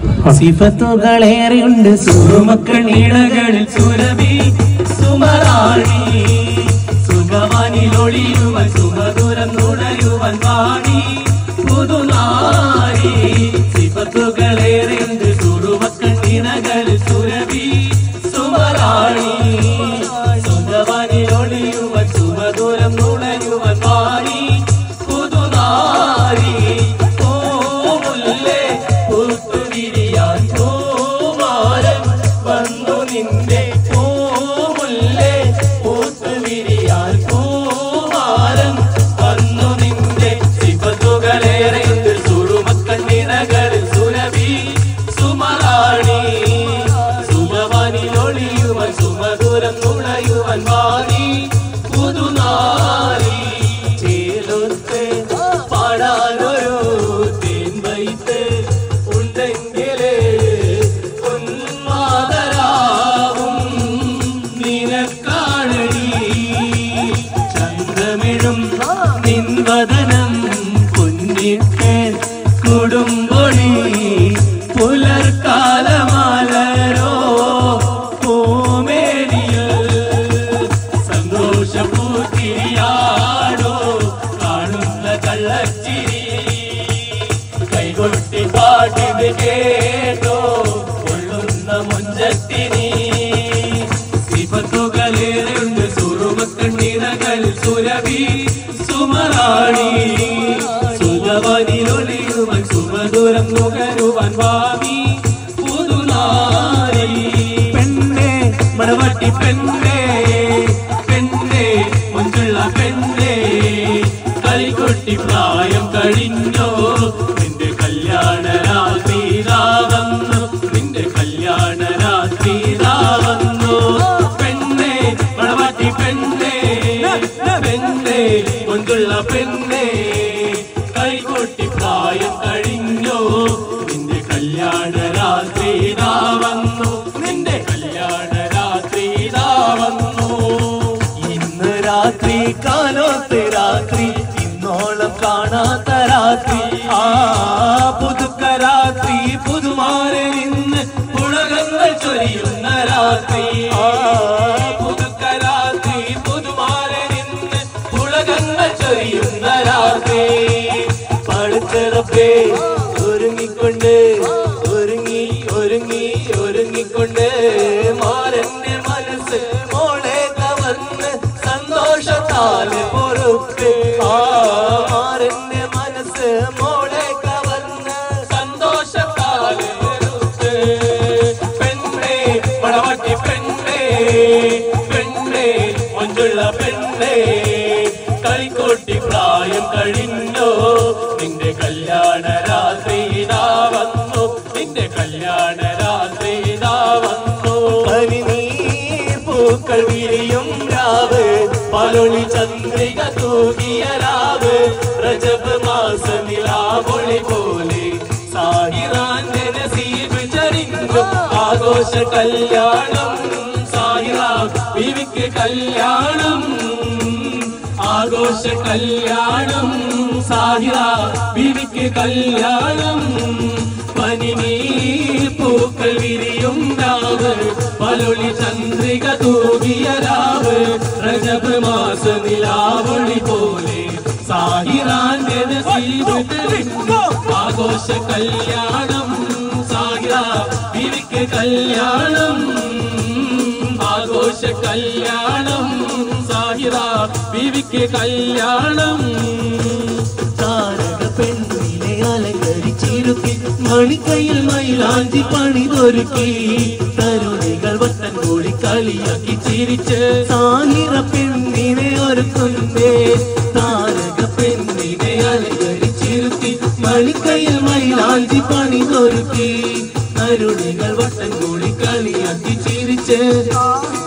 സിഫത്തുകളേറെയുണ്ട് സുറുമക്കൾ ഇണകളിൽ സുരഭി സുമറാണി സുഖവാനിലൊളിയുവൻ സുമധുരം നുണയുവൻ വാണി പുതുനാരി സിഫത്തുകളേറെയുണ്ട് സുറുമക്കൾ ഇണകളിൽ സുരഭി സുമറാണി സുഖവാനിലൊളിയുവൻ സുമധുരം നുണയുവൻ വാണി പുതുനാരി പൂമുല്ലേ പൂത്തുവിരിയാൻ പൂമാരൻ വന്നു നിന്റെ പൂമുല്ലേ പൂത്തുവിരിയാൻ പൂമാരൻ വന്നു നിന്റെ സിഫത്തുകളേറെ സുറുമക്കണ്ണിനകളിൽ സുരഭി സുമറാണി സുമവാനിലൊളിയുവൻ സുമധുരം നുണയുവൻ വാണി പുതുനാരി ചേലൊത്ത് പാടാനൊരു തേൻ വൈത്ത് ഉണ്ടെങ്കിലേ ഉന്മാതരാവും നിനക്കാണടി ചന്ദ്രമിഴും നിൻവദനം പൊന്നിട്ട് കൊടുമ്പൊഴി പുലർക്കാലമാലരോ പൂമേനിയിൽ സന്തോഷപൂത്തിരിയാടോ കാണുന്ന കള്ളച്ചിരി കൈകൊട്ടി പാട്ടിത് കേട്ടോ കൊള്ളുന്ന മുഞ്ചത്തിനി സിഫത്തുകളേറെയുണ്ട് സുറുമക്കണ്ണീനകൾ സുരഭി സുമറാണി സുഖവനിലൊളിയുവൻ സുമധുരം നുകരുവൻ വാമി പുതുനാരി പെണ്ണേ മണവട്ടി പെണ്ണേ പെണ്ണേ മുഞ്ചുള്ള പെണ്ണേ കളിക്കൊട്ടി പ്രായം കഴിഞ്ഞോ നിന്റെ കല്യാണ രാത്രി വന്നു നിന്റെ കല്യാണ രാത്രി വന്നു പെണ്ണേ മണവാട്ടി പെണ്ണേ പെണ്ണേ മുഞ്ചുള്ള പെണ്ണേ കളിക്കൊട്ടി പ്രായം കഴിഞ്ഞോ നിന്റെ കല്യാണ രാത്രി വന്നു നിന്റെ കല്യാണ രാത്രി വന്നു ഇന്ന് രാത്രി കാലോത്ത് രാത്രി ഇന്നോളം കാണാത്ത രാത്രി ആ പുതുക്ക രാത്രി പുതുമാരെ നിന്ന് പുളകങ്ങൾ ചൊരിയുന്ന രാത്രി ആ പുതുക്ക രാത്രി പുതുമാരെ നിന്ന് പുളകങ്ങൾ ചൊരിയുന്ന രാത്രി പടുത്തിറപ്പേ ഒരുങ്ങിക്കൊണ്ട് ഒരുങ്ങി ഒരുങ്ങി ഒരുങ്ങിക്കൊണ്ട് മാരന്റെ മനസ്സ് മോളെ കവർന്ന് സന്തോഷത്താല് പൊറുത്ത് ആ മാരന്റെ മനസ്സ് മോളെ കവർന്ന് സന്തോഷത്താല് പൊറുത്ത് പെണ്ണേ പടവട്ടി പെണ്ണേ പെണ്ണേ മഞ്ചുള്ള പെണ്ണേ കളിക്കോട്ടി പ്രായം കഴിഞ്ഞോ നിന്റെ കല്യാണ രാത്രി ഇതാ വന്നു നിന്റെ കല്യാണ രാത്രി ഇതാ വന്നു പനിനീർ പൂക്കൾ വിരിയും രാവ് പലൊളി ചന്ദ്രിക തൂകിയ രാവ് രജബ് മാസ നിലാവൊളി പോലെ സാഹിറാന്റെ നസീബ് ചരിഞ്ഞു ആഘോഷ കല്യാണം സാഹിറ ബീവിക്ക് കല്യാണം ആഘോഷ കല്യാണം സാഹിറ ബീവിക്ക് കല്യാണം പനിനീർ പൂക്കൾ വിരിയും രാവ് പലൊളി ചന്ദ്രിക തൂകിയ രാവ് രജബ് മാസ നിലാവൊളി പോലെ സാഹിറാന്റെ നസീബ് തെളിഞ്ഞു. ആഘോഷ കല്യാണം സാഹിറ ബീവിക്ക് കല്യാണം ആഘോഷ കല്യാണം സാഹിറ ബീവിക്ക് കല്യാണം താരക പെണ്ണിനെ അലങ്കരിച്ചിരുത്തി മണിക്കയിൽ മൈലാഞ്ചി പണിതൊരുക്കി തരുണികൾ വട്ടൻ കൂടി കളിയാക്കി ചിരിച്ച് സാഹിറ പെണ്ണിനെ ഒരുക്കുന്നേ താരക പെണ്ണിനെ അലങ്കരിച്ചിരുത്തി മണിക്കയിൽ മൈലാഞ്ചി പണിതൊരുക്കി തരുണികൾ വട്ടൻ കൂടി കളിയാക്കി ചിരിച്ച്